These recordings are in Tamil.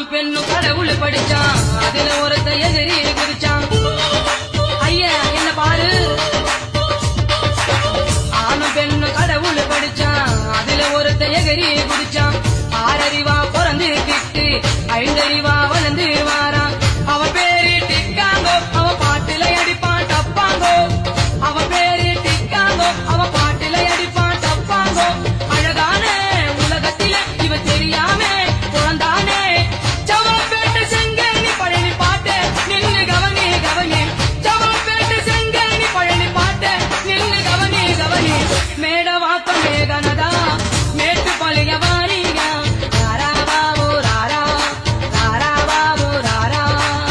ஆணும் பெண்ணும் கடவுள் படிச்சான் அதுல ஒருத்த எதிரி குதிச்சான் ஐயா என்ன பாரு ஆணும் பெண்ணும் கடவுள் படிச்சான் அதுல ஒருத்த எதிரி குதிச்சான் ஆறறிவா பிறந்து கிட்டு ஐந்தறிவா வளர்ந்து வாரான் அவ பேரு டிக்காங்கோ அவ பாட்டுல அடிப்பான் டப்பாங்கோ அவ பேரு டிக்காங்கோ அவ பாட்டுல அடிப்பான் டப்பாங்கோ அழகான உலகத்தில இவ தெரியாம பிறந்தானே சவப்பேட்டு செங்கேணி பழனி பாட்டு நின்னு கவனி கவனி சவப்பேட்டு செங்கேணி பழனி பாட்டு நின்னு கவனி கவனி மேடவாக்கம் மேகனதா மேட்டு பழைய வாரியா ராரா பாபு ராரா ராரா பாபு ராரா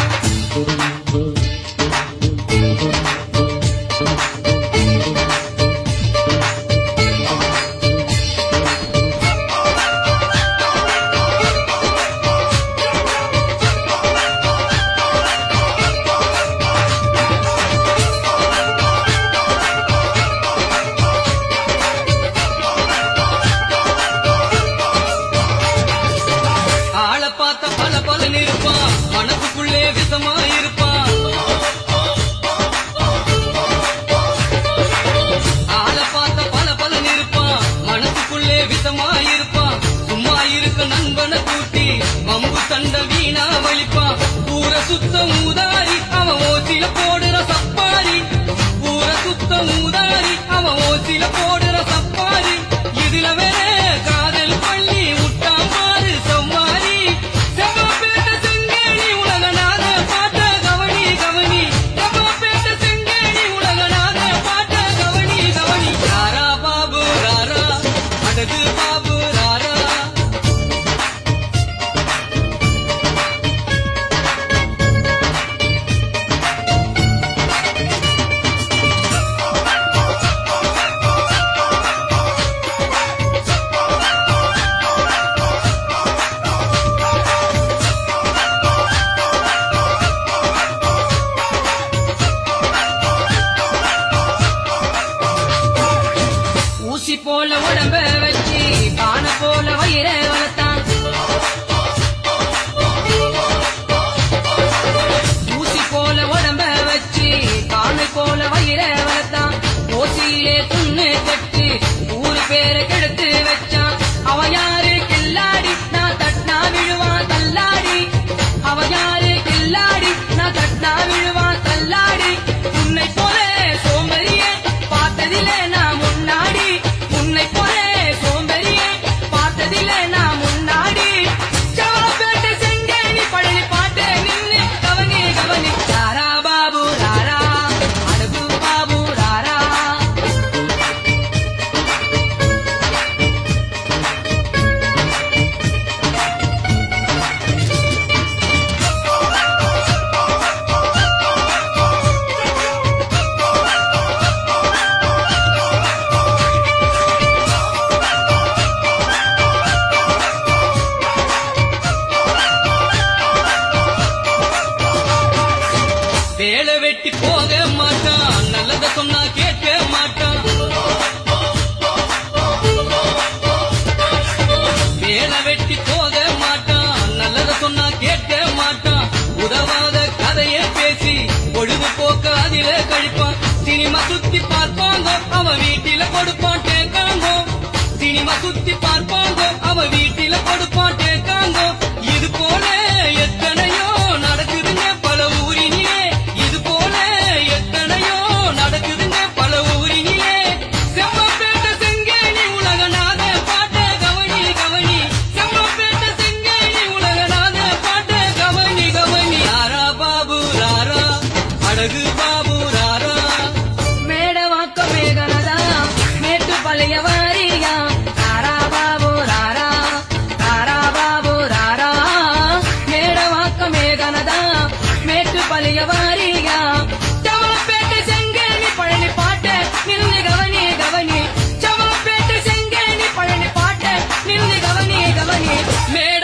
ஆளை பார்த்த பல பலன் இருப்பான் மனசுக்குள்ளே விஷமா இருப்பான் ஆளை பார்த்த பல பலன் இருப்பான் மனசுக்குள்ளே விஷமா இருப்பான் சும்மா இருக்க நண்பனை கூட்டி வம்பு சண்டை வீணா வலிப்பான் ஊர சுத்த மூதாரி அவன் ஓசில போடுற சப்பாரி ஊர சுத்த மூதாரி அவன் ஓசில போடுற சப்பாரி இதுல வேற காதல் பள்ளி விட்டான் பாரு சம்மாரி செவ்வாப்பேட்ட செங்கேணி உலகநாத பாட்ட கவனி கவனி செவ்வாப்பேட்ட செங்கேணி உலகநாத பாட்ட கவனி கவனி ராரா பாபு ராரா அடகு பாபு ராரா ஊசி போல உடம்ப வச்சு பானை போல வயிற வளர்த்தான் ஊசி போல உடம்ப வச்சு பானை போல வயிற வளர்த்தான் ஓசியிலே துண்ணு கட்டு ஊரு பேரை கெடுத்து வச்சான் அவன் யாரு கில்லாடி நான் தட்டினா விழுவான் தள்ளாடி அவன் யாரு கில்லாடி நான் தட்டினா விழுவான் தள்ளாடி உன்னை போல சோம்பரியே பார்த்ததிலே நான் முன்னாடி உன்னை போல சோம்பரியே பார்த்ததிலே நான் முன்னாடி சவாப்பேட்டை செங்கேணி பழனி பாட்டு நின்னு கவனி கவனி ராரா பாபு ராரா அடகு பாபு ராரா வேலை வெட்டி போக மாட்டான் நல்லத சொன்னா கேட்க மாட்டான் வேலை வெட்டி போக மாட்டான் நல்லத சொன்னா கேட்க மாட்டான் உதவாத கதைய பேசி பொழுது போக்க அதில கழிப்பான் சினிமா சுத்தி பார்ப்பாங்க அவன் வீட்டில கொடுப்பான் டேக்காங்க சினிமா சுத்தி பார்ப்பாங்க அவன் வீட்டில கொடுப்பான் டேக்காங்க இது போல எத்தனையோ நடக்குதுங்க பல ஊரினிலே இது போல எத்தனையோ நடக்குதுங்க பல ஊரினிலே செம்மப்பேட்ட செங்கேணி உலகநாத பாட்ட கவனி கவனி செம்மப்பேட்ட செங்கேணி உலகநாத பாட்ட கவனி கவனி ராரா பாபு ராரா அழகு பாபு ராரா மேடவாக்க மேகனதா மேட்டு பழைய வாரியா ராரா பாபு ராரா ராரா பாபு ராரா மேடவாக்க மேகனதா மேட்டு பழைய வாரியா சவப்பேட்டு செங்கேணி பழனி பாட்டு நின்று கவனி கவனி சவப்பேட்டு செங்கேணி பழனி பாட்டு நின்று கவனி கவனி மேட